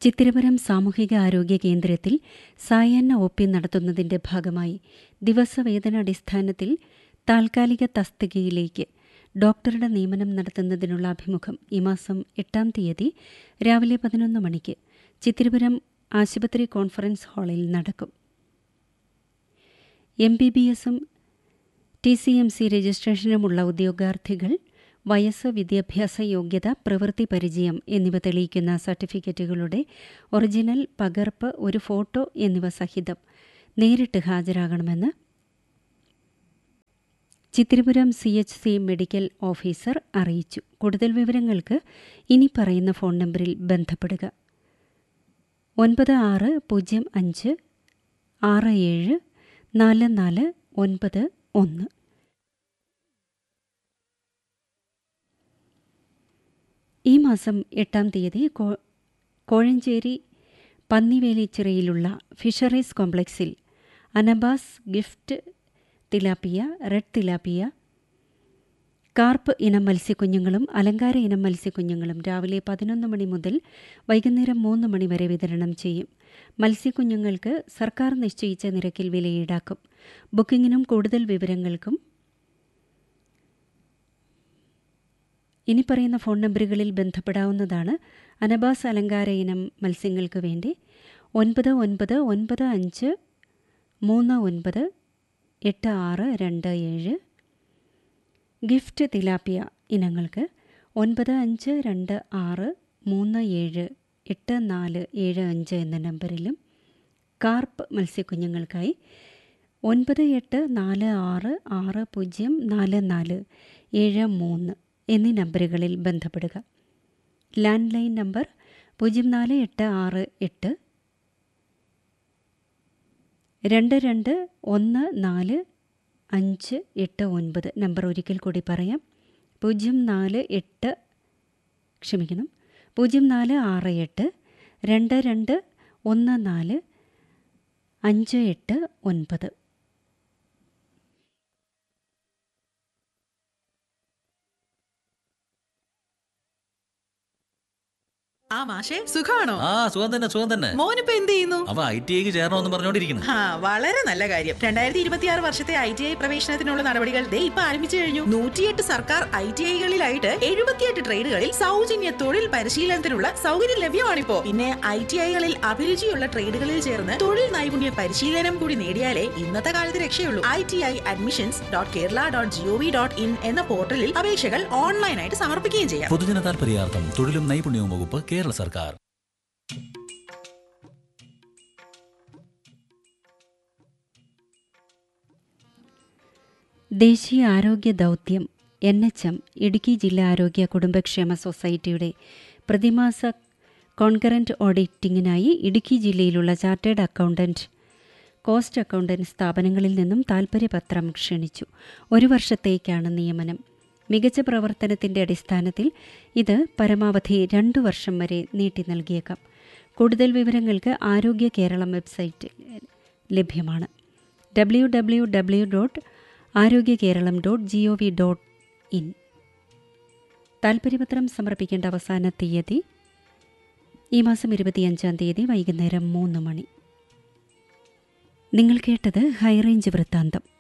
ചിത്തിരപുരം സാമൂഹിക ആരോഗ്യ കേന്ദ്രത്തിൽ സായാഹ്ന ഒ പി നടത്തുന്നതിന്റെ ഭാഗമായി ദിവസവേതനാടിസ്ഥാനത്തിൽ താൽക്കാലിക തസ്തികയിലേക്ക് ഡോക്ടറുടെ നിയമനം നടത്തുന്നതിനുള്ള അഭിമുഖം ഈ മാസം എട്ടാം തീയതി രാവിലെ പതിനൊന്ന് മണിക്ക് ചിത്തിരപുരം ആശുപത്രി കോൺഫറൻസ് ഹാളിൽ നടക്കും എം ബി ബി എസും ടി സി എം സി രജിസ്ട്രേഷനുമുള്ള ഉദ്യോഗാർത്ഥികൾ വയസ്സ് വിദ്യാഭ്യാസ യോഗ്യത പ്രവൃത്തി പരിചയം എന്നിവ തെളിയിക്കുന്ന സർട്ടിഫിക്കറ്റുകളുടെ ഒറിജിനൽ പകർപ്പ് ഒരു ഫോട്ടോ എന്നിവ സഹിതം നേരിട്ട് ഹാജരാകണമെന്ന് Chithirapuram C H C medical officer അറിയിച്ചു കൂടുതൽ വിവരങ്ങൾക്ക് ഇനി പറയുന്ന ഫോൺ നമ്പറിൽ ബന്ധപ്പെടുക ഒൻപത് ആറ് പൂജ്യം അഞ്ച് ആറ് ഏഴ് നാല് നാല് ഒൻപത് ഒന്ന് ഈ മാസം എട്ടാം തീയതി കോ- കോഴഞ്ചേരി പന്നിവേലിച്ചിറയിലുള്ള ഫിഷറീസ് കോംപ്ലക്സിൽ anabas gift tilapia red tilapia carp ഇനം മത്സ്യക്കുഞ്ഞുങ്ങളും അലങ്കാര ഇനം മത്സ്യക്കുഞ്ഞുങ്ങളും രാവിലെ പതിനൊന്ന് മണി മുതൽ വൈകുന്നേരം മൂന്ന് മണി വരെ വിതരണം ചെയ്യും മത്സ്യക്കുഞ്ഞുങ്ങൾക്ക് സർക്കാർ നിശ്ചയിച്ച നിരക്കിൽ വില ഈടാക്കും ബുക്കിങ്ങിനും കൂടുതൽ വിവരങ്ങൾക്കും ഇനി പറയുന്ന ഫോൺ നമ്പറുകളിൽ ബന്ധപ്പെടാവുന്നതാണ് അനബാസ് അലങ്കാര ഇനം മത്സ്യങ്ങൾക്ക് വേണ്ടി ഒൻപത് ഒൻപത് ഒൻപത് അഞ്ച് മൂന്ന് ഒൻപത് എട്ട് ആറ് രണ്ട് ഏഴ് ഗിഫ്റ്റ് തിലാപ്പിയ ഇനങ്ങൾക്ക് ഒൻപത് അഞ്ച് രണ്ട് ആറ് മൂന്ന് ഏഴ് എട്ട് നാല് ഏഴ് അഞ്ച് എന്ന നമ്പറിലും കാർപ്പ് മത്സ്യക്കുഞ്ഞുങ്ങൾക്കായി ഒൻപത് എട്ട് നാല് ആറ് ആറ് പൂജ്യം നാല് നാല് ഏഴ് മൂന്ന് എന്നീ നമ്പറുകളിൽ ബന്ധപ്പെടുക ലാൻഡ് ലൈൻ നമ്പർ പൂജ്യം നാല് എട്ട് ആറ് എട്ട് രണ്ട് രണ്ട് ഒന്ന് നാല് അഞ്ച് എട്ട് ഒൻപത് നമ്പർ ഒരിക്കൽ കൂടി പറയാം പൂജ്യം നാല് എട്ട് ക്ഷമിക്കണം പൂജ്യം നാല് ആറ് എട്ട് രണ്ട് രണ്ട് ഒന്ന് നാല് അഞ്ച് എട്ട് ഒൻപത് ആ മാഷേ സുഖാണോ ആ സുഖം തന്നെ സുഖം തന്നെ മോനിപ്പോ എന്ത് ചെയ്യുന്നു അവ ഐ ടി ഐക്ക് ചേരണമെന്ന് പറഞ്ഞോണ്ടിരിക്കുന്നു ആ വളരെ നല്ല കാര്യം രണ്ടായിരത്തി ഇരുപത്തിയാറ് വർഷത്തെ ഐ ടി ഐ പ്രവേശനത്തിനുള്ള നടപടികൾ ദേ ഇപ്പൊ ആരംഭിച്ചു കഴിഞ്ഞു നൂറ്റിയെട്ട് സർക്കാർ ഐ ടി ഐകളിലായിട്ട് എഴുപത്തിയെട്ട് ട്രേഡുകളിൽ സൗജന്യ തൊഴിൽ പരിശീലനത്തിനുള്ള സൗകര്യം ലഭ്യമാണിപ്പോ പിന്നെ ഐ ടി ഐകളിൽ അഭിരുചിയുള്ള ട്രേഡുകളിൽ ചേർന്ന് തൊഴിൽ നൈപുണ്യ പരിശീലനം കൂടി നേടിയാലേ ഇന്നത്തെ കാലത്ത് രക്ഷയുള്ളൂ I T I admissions dot Kerala dot G O V dot in എന്ന പോർട്ടലിൽ അപേക്ഷകൾ ഓൺലൈനായിട്ട് സമർപ്പിക്കുകയും ചെയ്യാം പൊതുജന താൽപര്യാർത്ഥം തൊഴിലും നൈപുണ്യവും വകുപ്പ് കേരള സർക്കാർ ദേശീയ ആരോഗ്യ ദൗത്യം എൻ എച്ച് എം ഇടുക്കി ജില്ലാ ആരോഗ്യ കുടുംബക്ഷേമ സൊസൈറ്റിയുടെ പ്രതിമാസ കോൺകറന്റ് ഓഡിറ്റിംഗിനായി ഇടുക്കി ജില്ലയിലുള്ള ചാർട്ടേഡ് അക്കൗണ്ടന്റ് കോസ്റ്റ് അക്കൗണ്ടന്റ് സ്ഥാപനങ്ങളിൽ നിന്നും താൽപ്പര്യപത്രം ക്ഷണിച്ചു ഒരു വർഷത്തേക്കാണ് നിയമനം മികച്ച പ്രവർത്തനത്തിന്റെ അടിസ്ഥാനത്തിൽ ഇത് പരമാവധി രണ്ടു വർഷം വരെ നീട്ടി നൽകിയേക്കാം കൂടുതൽ വിവരങ്ങൾക്ക് ആരോഗ്യ കേരളം വെബ്സൈറ്റിൽ ലഭ്യമാണ് W W W dot Arogya Keralam dot G O V dot in താൽപ്പര്യപത്രം സമർപ്പിക്കേണ്ട അവസാന തീയതി ഈ മാസം ഇരുപത്തിയഞ്ചാം തീയതി വൈകുന്നേരം മൂന്ന് മണി നിങ്ങൾ കേട്ടത് ഹൈറേഞ്ച് വൃത്താന്തം